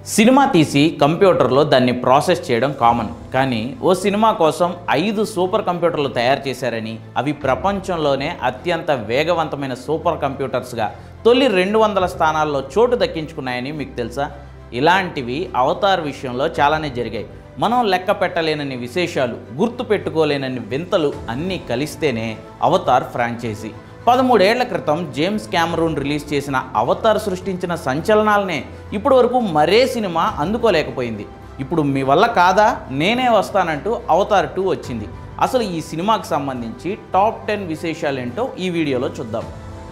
cinema తీసి కంప్యూటర్లో దాన్ని ప్రాసెస్ చేయడం కామన్ కానీ ఓ సినిమా కోసం ఐదు సూపర్ కంప్యూటర్లు తయారు చేశారని అవి ప్రపంచంలోనే అత్యంత వేగవంతమైన సూపర్ కంప్యూటర్స్గా తొలి రెండు వందల స్థానాల్లో చోటు దక్కించుకున్నాయని మీకు తెలుసా ఇలాంటివి అవతార్ విషయంలో చాలానే జరిగాయి మనం లెక్క పెట్టలేనన్ని విశేషాలు గుర్తు పెట్టుకోలేనన్ని వింతలు అన్నీ కలిస్తేనే అవతార్ ఫ్రాంచైజీ పదమూడేళ్ల క్రితం జేమ్స్ క్యామరూన్ రిలీజ్ చేసిన అవతార్ సృష్టించిన సంచలనాలనే ఇప్పటి వరకు మరే సినిమా అందుకోలేకపోయింది ఇప్పుడు మీ వల్ల కాదా నేనే వస్తానంటూ అవతార్ టూ వచ్చింది అసలు ఈ సినిమాకి సంబంధించి టాప్ టెన్ విశేషాలేంటో ఈ వీడియోలో చూద్దాం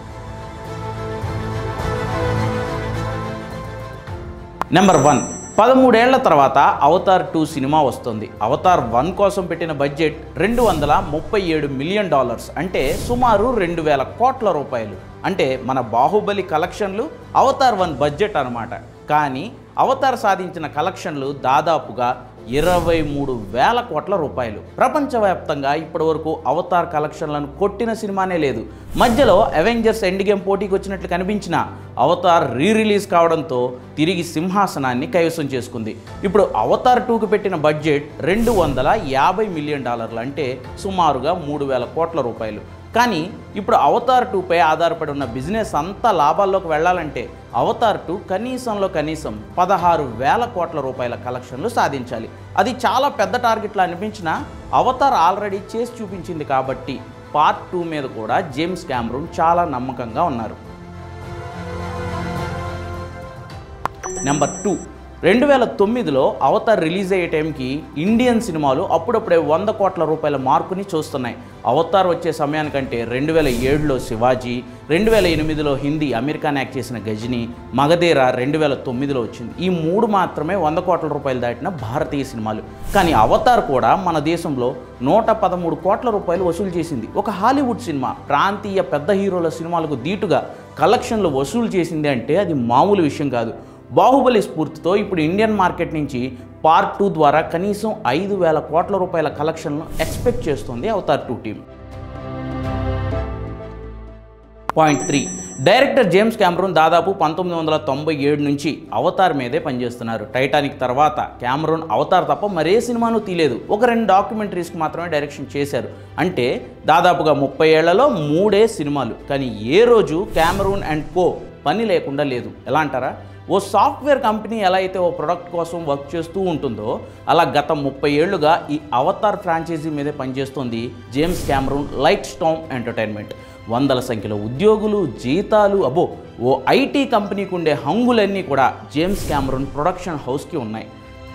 నెంబర్ వన్ పదమూడేళ్ల తర్వాత అవతార్ టూ సినిమా వస్తుంది అవతార్ వన్ కోసం పెట్టిన బడ్జెట్ రెండు వందల ముప్పై ఏడు మిలియన్ డాలర్స్ అంటే సుమారు రెండు వేల కోట్ల రూపాయలు అంటే మన బాహుబలి కలెక్షన్లు అవతార్ వన్ బడ్జెట్ అనమాట కానీ అవతార్ సాధించిన కలెక్షన్లు దాదాపుగా ఇరవై మూడు వేల కోట్ల రూపాయలు ప్రపంచవ్యాప్తంగా ఇప్పటివరకు అవతార్ కలెక్షన్లను కొట్టిన సినిమానే లేదు మధ్యలో అవెంజర్స్ ఎండ్ గేమ్ పోటీకి వచ్చినట్లు కనిపించిన అవతార్ రీ రిలీజ్ కావడంతో తిరిగి సింహాసనాన్ని కైవసం చేసుకుంది ఇప్పుడు అవతార్ టూకి పెట్టిన బడ్జెట్ రెండు వందల యాభై మిలియన్ డాలర్లు అంటే సుమారుగా మూడు వేల కోట్ల రూపాయలు కానీ ఇప్పుడు అవతార్ టూపై ఆధారపడి ఉన్న బిజినెస్ అంతా లాభాల్లోకి వెళ్ళాలంటే అవతార్ టూ కనీసంలో కనీసం పదహారు వేల కోట్ల రూపాయల కలెక్షన్లు సాధించాలి అది చాలా పెద్ద టార్గెట్లు అనిపించినా అవతార్ ఆల్రెడీ చేసి చూపించింది కాబట్టి పార్ట్ టూ మీద కూడా జేమ్స్ క్యామరూన్ చాలా నమ్మకంగా ఉన్నారు నెంబర్ టూ రెండు వేల తొమ్మిదిలో అవతార్ రిలీజ్ అయ్యే టైంకి ఇండియన్ సినిమాలు అప్పుడప్పుడే వంద కోట్ల రూపాయల మార్కుని చూస్తున్నాయి అవతార్ వచ్చే సమయానికంటే రెండు వేల ఏడులో శివాజీ రెండు వేల ఎనిమిదిలో హిందీ అమెరికాన్ యాక్ట్ చేసిన గజని మగధీర రెండు వేల తొమ్మిదిలో వచ్చింది ఈ మూడు మాత్రమే వంద కోట్ల రూపాయలు దాటిన భారతీయ సినిమాలు కానీ అవతార్ కూడా మన దేశంలో నూట పదమూడు కోట్ల రూపాయలు వసూలు చేసింది ఒక హాలీవుడ్ సినిమా ప్రాంతీయ పెద్ద హీరోల సినిమాలకు దీటుగా కలెక్షన్లు వసూలు చేసింది అంటే అది మామూలు విషయం కాదు బాహుబలి స్ఫూర్తితో ఇప్పుడు ఇండియన్ మార్కెట్ నుంచి పార్ట్ టూ ద్వారా కనీసం ఐదు వేల కోట్ల రూపాయల కలెక్షన్ను ఎక్స్పెక్ట్ చేస్తుంది Avatar two team point three director James Cameron దాదాపు పంతొమ్మిది వందల తొంభై ఏడు నుంచి అవతార్ మీదే పనిచేస్తున్నారు టైటానిక్ తర్వాత క్యామరూన్ అవతార్ తప్ప మరే సినిమాను తీయలేదు ఒక రెండు డాక్యుమెంటరీస్కి మాత్రమే డైరెక్షన్ చేశారు అంటే దాదాపుగా ముప్పై ఏళ్లలో మూడే సినిమాలు కానీ ఏ రోజు క్యామరూన్ అండ్ కో పని లేకుండా లేదు ఎలా అంటారా ఓ సాఫ్ట్వేర్ కంపెనీ ఎలా అయితే ఓ ప్రొడక్ట్ కోసం వర్క్ చేస్తూ ఉంటుందో అలా గత ముప్పై ఏళ్లుగా ఈ అవతార్ ఫ్రాంచైజీ మీదే పనిచేస్తుంది James Cameron Lightstorm entertainment వందల సంఖ్యలో ఉద్యోగులు జీతాలు అబో ఓ ఐటీ కంపెనీకి ఉండే హంగులన్నీ కూడా జేమ్స్ క్యామరూన్ ప్రొడక్షన్ హౌస్కి ఉన్నాయి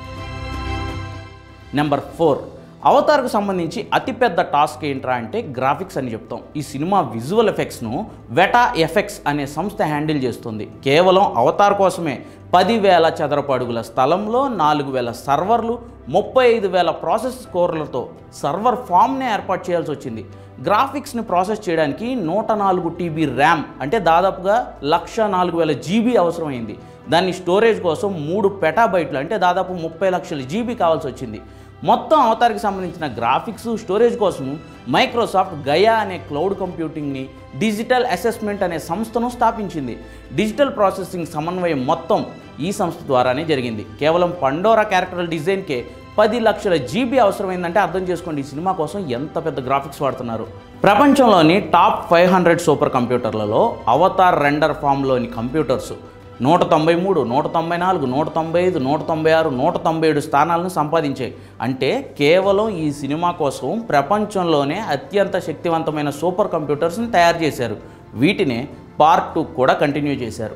నెంబర్ ఫోర్ అవతార్కు సంబంధించి అతిపెద్ద టాస్క్ ఏంట్రా అంటే గ్రాఫిక్స్ అని చెప్తాం ఈ సినిమా విజువల్ ఎఫెక్ట్స్ను వెటా ఎఫెక్ట్స్ అనే సంస్థ హ్యాండిల్ చేస్తుంది కేవలం అవతార్ కోసమే పదివేల చదరపు అడుగుల స్థలంలో నాలుగు వేల సర్వర్లు ముప్పై ఐదు వేల ప్రాసెస్ స్కోర్లతో సర్వర్ ఫామ్నే ఏర్పాటు చేయాల్సి వచ్చింది గ్రాఫిక్స్ని ప్రాసెస్ చేయడానికి నూట నాలుగు టీబీ ర్యామ్ అంటే దాదాపుగా లక్ష నాలుగు వేల జీబీ అవసరమైంది దాన్ని స్టోరేజ్ కోసం మూడు పెటాబైట్లు అంటే దాదాపు ముప్పై లక్షల జీబీ కావాల్సి వచ్చింది మొత్తం అవతారికి సంబంధించిన గ్రాఫిక్స్ స్టోరేజ్ కోసం మైక్రోసాఫ్ట్ గయా అనే క్లౌడ్ కంప్యూటింగ్ని డిజిటల్ అసెస్మెంట్ అనే సంస్థను స్థాపించింది డిజిటల్ ప్రాసెసింగ్ సమన్వయం మొత్తం ఈ సంస్థ ద్వారానే జరిగింది కేవలం పండోరా క్యారెక్టర్ డిజైన్కే పది లక్షల జీబీ అవసరమైందంటే అర్థం చేసుకోండి ఈ సినిమా కోసం ఎంత పెద్ద గ్రాఫిక్స్ వాడుతున్నారు ప్రపంచంలోని టాప్ ఫైవ్ హండ్రెడ్ సూపర్ కంప్యూటర్లలో అవతార్ రెండర్ ఫామ్లోని కంప్యూటర్స్ నూట తొంభై మూడు నూట తొంభై నాలుగు నూట తొంభై ఐదు నూట తొంభై ఆరు నూట తొంభై ఏడు స్థానాలను సంపాదించాయి అంటే కేవలం ఈ సినిమా కోసం ప్రపంచంలోనే అత్యంత శక్తివంతమైన సూపర్ కంప్యూటర్స్ని తయారు చేశారు వీటినే పార్ట్ టూ కూడా కంటిన్యూ చేశారు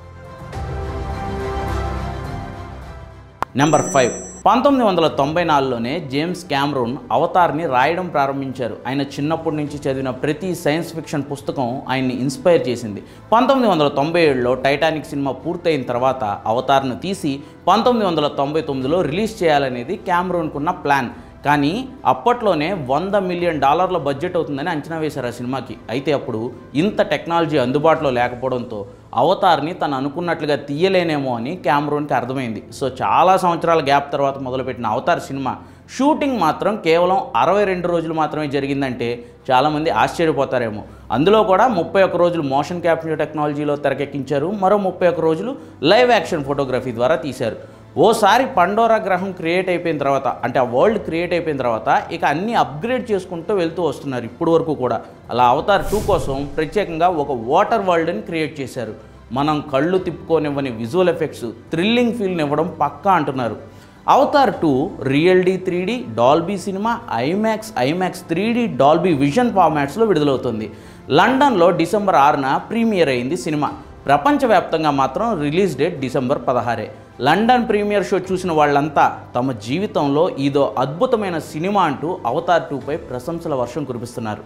నెంబర్ ఫైవ్ పంతొమ్మిది వందల తొంభై నాలుగులోనే జేమ్స్ క్యామరూన్ అవతార్ని రాయడం ప్రారంభించారు ఆయన చిన్నప్పటి నుంచి చదివిన ప్రతి సైన్స్ ఫిక్షన్ పుస్తకం ఆయన్ని ఇన్స్పైర్ చేసింది పంతొమ్మిది వందల తొంభై ఏడులో టైటానిక్ సినిమా పూర్తయిన తర్వాత అవతార్ను తీసి పంతొమ్మిది వందల తొంభై తొమ్మిదిలో రిలీజ్ చేయాలనేది క్యామరూన్కున్న ప్లాన్ కానీ అప్పట్లోనే వంద మిలియన్ డాలర్ల బడ్జెట్ అవుతుందని అంచనా వేశారు ఆ సినిమాకి అయితే అప్పుడు ఇంత టెక్నాలజీ అందుబాటులో లేకపోవడంతో అవతార్ని తను అనుకున్నట్లుగా తీయలేనేమో అని క్యామరూన్కి అర్థమైంది సో చాలా సంవత్సరాల గ్యాప్ తర్వాత మొదలుపెట్టిన అవతార్ సినిమా షూటింగ్ మాత్రం కేవలం అరవై రెండు రోజులు మాత్రమే జరిగిందంటే చాలామంది ఆశ్చర్యపోతారేమో అందులో కూడా ముప్పై ఒక్క రోజులు మోషన్ క్యాప్చర్ టెక్నాలజీలో తెరకెక్కించారు మరో ముప్పై ఒక్క రోజులు లైవ్ యాక్షన్ ఫోటోగ్రఫీ ద్వారా తీశారు ఓసారి పండోరా గ్రహం క్రియేట్ అయిపోయిన తర్వాత అంటే ఆ వరల్డ్ క్రియేట్ అయిపోయిన తర్వాత ఇక అన్ని అప్గ్రేడ్ చేసుకుంటూ వెళ్తూ వస్తున్నారు ఇప్పుడు వరకు కూడా అలా అవతార్ టూ కోసం ప్రత్యేకంగా ఒక వాటర్ వరల్డ్ని క్రియేట్ చేశారు మనం కళ్ళు తిప్పుకోనివ్వని విజువల్ ఎఫెక్ట్స్ థ్రిల్లింగ్ ఫీల్ని ఇవ్వడం పక్కా అంటున్నారు Avatar two real D three D Dolby cinema IMAX IMAX three D Dolby vision ఫార్మాట్స్లో విడుదలవుతుంది లండన్లో డిసెంబర్ ఆరున ప్రీమియర్ అయింది సినిమా ప్రపంచవ్యాప్తంగా మాత్రం రిలీజ్ డేట్ డిసెంబర్ పదహారే లండన్ ప్రీమియర్ షో చూసిన వాళ్ళంతా తమ జీవితంలో ఇదో అద్భుతమైన సినిమా అంటూ అవతార్ టూపై ప్రశంసల వర్షం కురిపిస్తున్నారు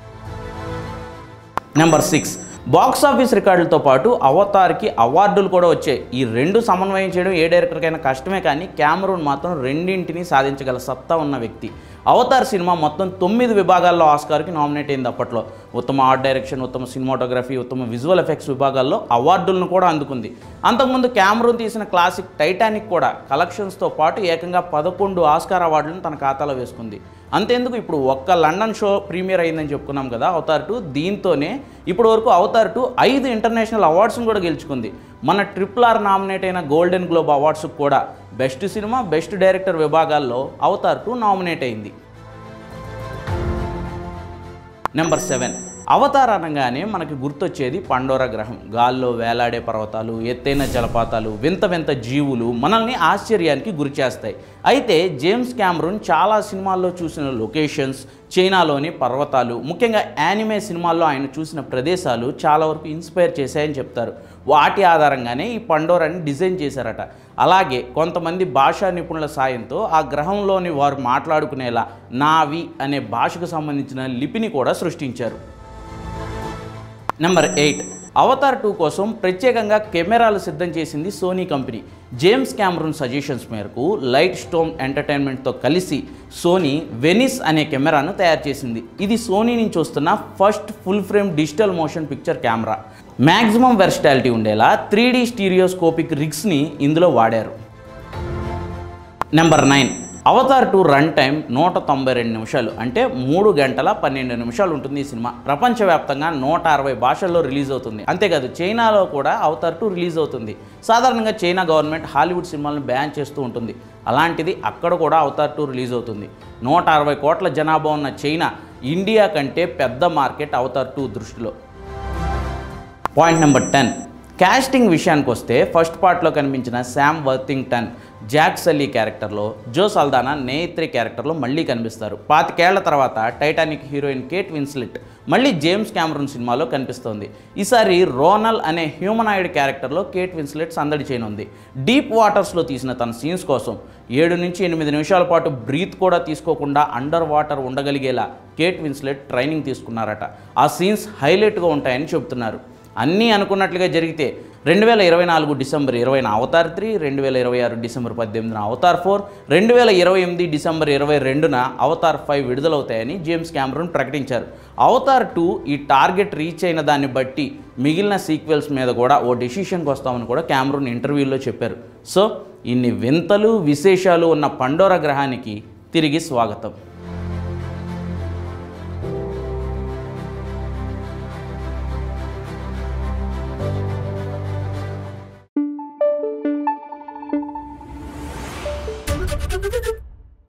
నెంబర్ సిక్స్ బాక్స్ ఆఫీస్ రికార్డులతో పాటు అవతార్కి అవార్డులు కూడా వచ్చాయి ఈ రెండు సమన్వయం చేయడం ఏ డైరెక్టర్కైనా కష్టమే కానీ క్యామరూన్ మాత్రం రెండింటిని సాధించగల సత్తా ఉన్న వ్యక్తి అవతార్ సినిమా మొత్తం తొమ్మిది విభాగాల్లో ఆస్కార్కి నామినేట్ అయింది అప్పట్లో ఉత్తమ ఆర్ట్ డైరెక్షన్ ఉత్తమ సినిమాటోగ్రఫీ ఉత్తమ విజువల్ ఎఫెక్ట్స్ విభాగాల్లో అవార్డులను కూడా అందుకుంది అంతకుముందు క్యామరూన్ తీసిన క్లాసిక్ టైటానిక్ కూడా కలెక్షన్స్తో పాటు ఏకంగా పదకొండు ఆస్కార్ అవార్డులను తన ఖాతాలో వేసుకుంది అంతేందుకు ఇప్పుడు ఒక్క లండన్ షో ప్రీమియర్ అయిందని చెప్పుకున్నాం కదా అవతార్ టూ దీంతోనే ఇప్పటి వరకు అవతార్ టూ ఐదు ఇంటర్నేషనల్ అవార్డ్స్ని కూడా గెలుచుకుంది మన ట్రిపుల్ ఆర్ నామినేట్ అయిన గోల్డెన్ గ్లోబ్ అవార్డ్స్కి కూడా బెస్ట్ సినిమా బెస్ట్ డైరెక్టర్ విభాగాల్లో అవతార్ టూ నామినేట్ అయింది నెంబర్ సెవెన్ అవతార్ అనగానే మనకి గుర్తొచ్చేది పండోర గ్రహం గాల్లో వేలాడే పర్వతాలు ఎత్తైన జలపాతాలు వింత వింత జీవులు మనల్ని ఆశ్చర్యానికి గురిచేస్తాయి అయితే జేమ్స్ క్యామరూన్ చాలా సినిమాల్లో చూసిన లొకేషన్స్ చైనాలోని పర్వతాలు ముఖ్యంగా యానిమే సినిమాల్లో ఆయన చూసిన ప్రదేశాలు చాలా వరకు ఇన్స్పైర్ చేశాయని చెప్తారు వాటి ఆధారంగానే ఈ పండోరాని డిజైన్ చేశారట అలాగే కొంతమంది భాషా నిపుణుల సాయంతో ఆ గ్రహంలోని వారు మాట్లాడుకునేలా నావి అనే భాషకు సంబంధించిన లిపిని కూడా సృష్టించారు నెంబర్ ఎయిట్ అవతార్ టూ కోసం ప్రత్యేకంగా కెమెరాలు సిద్ధం చేసింది Sony company James Cameron suggestions మేరకు లైట్ స్టోమ్ ఎంటర్టైన్మెంట్తో కలిసి సోనీ వెనిస్ అనే కెమెరాను తయారు చేసింది ఇది సోనీ నుంచి వస్తున్న first full frame digital motion picture camera maximum versatility ఉండేలా త్రీ డీ స్టీరియోస్కోపిక్ రిగ్స్ని ఇందులో వాడారు number nine Avatar two run time నూట తొంభై రెండు నిమిషాలు అంటే మూడు గంటల పన్నెండు నిమిషాలు ఉంటుంది ఈ సినిమా ప్రపంచవ్యాప్తంగా నూట అరవై భాషల్లో రిలీజ్ అవుతుంది అంతేకాదు చైనాలో కూడా అవతార్ టూ రిలీజ్ అవుతుంది సాధారణంగా చైనా గవర్నమెంట్ హాలీవుడ్ సినిమాలను బ్యాన్ చేస్తూ ఉంటుంది అలాంటిది అక్కడ కూడా అవతార్ టూ రిలీజ్ అవుతుంది నూట అరవై కోట్ల జనాభా ఉన్న చైనా ఇండియా కంటే పెద్ద మార్కెట్ అవతార్ టూ దృష్టిలో పాయింట్ నెంబర్ టెన్ కాస్టింగ్ విషయానికి వస్తే ఫస్ట్ పార్ట్లో కనిపించిన శామ్ వర్తింగ్టన్ జాక్ సల్లీ క్యారెక్టర్లో జో సల్దానా నేత్రి క్యారెక్టర్లో మళ్ళీ కనిపిస్తారు పాతికేళ్ల తర్వాత టైటానిక్ హీరోయిన్ కేట్ విన్స్లెట్ మళ్ళీ జేమ్స్ క్యామరూన్ సినిమాలో కనిపిస్తోంది ఈసారి రోనల్ అనే హ్యూమనాయిడ్ క్యారెక్టర్లో కేట్ విన్స్లెట్ సందడి చేయనుంది డీప్ వాటర్స్లో తీసిన తన సీన్స్ కోసం ఏడు నుంచి ఎనిమిది నిమిషాల పాటు బ్రీత్ కూడా తీసుకోకుండా అండర్ వాటర్ ఉండగలిగేలా కేట్ విన్స్లెట్ ట్రైనింగ్ తీసుకున్నారట ఆ సీన్స్ హైలైట్గా ఉంటాయని చెబుతున్నారు అన్నీ అనుకున్నట్లుగా జరిగితే రెండు వేల ఇరవై నాలుగు డిసెంబర్ ఇరవైన అవతార్ త్రీ రెండు వేల ఇరవై ఆరు డిసెంబర్ పద్దెనిమిదిన అవతార్ ఫోర్ రెండు వేల ఇరవై ఎనిమిది డిసెంబర్ ఇరవై రెండున అవతార్ ఫైవ్ విడుదలవుతాయని జేమ్స్ క్యామరూన్ ప్రకటించారు అవతార్ టూ ఈ టార్గెట్ రీచ్ అయిన దాన్ని బట్టి మిగిలిన సీక్వెల్స్ మీద కూడా ఓ డెసిషన్కి వస్తామని కూడా క్యామరూన్ ఇంటర్వ్యూలో చెప్పారు సో ఇన్ని వింతలు విశేషాలు ఉన్న పండోర గ్రహానికి తిరిగి స్వాగతం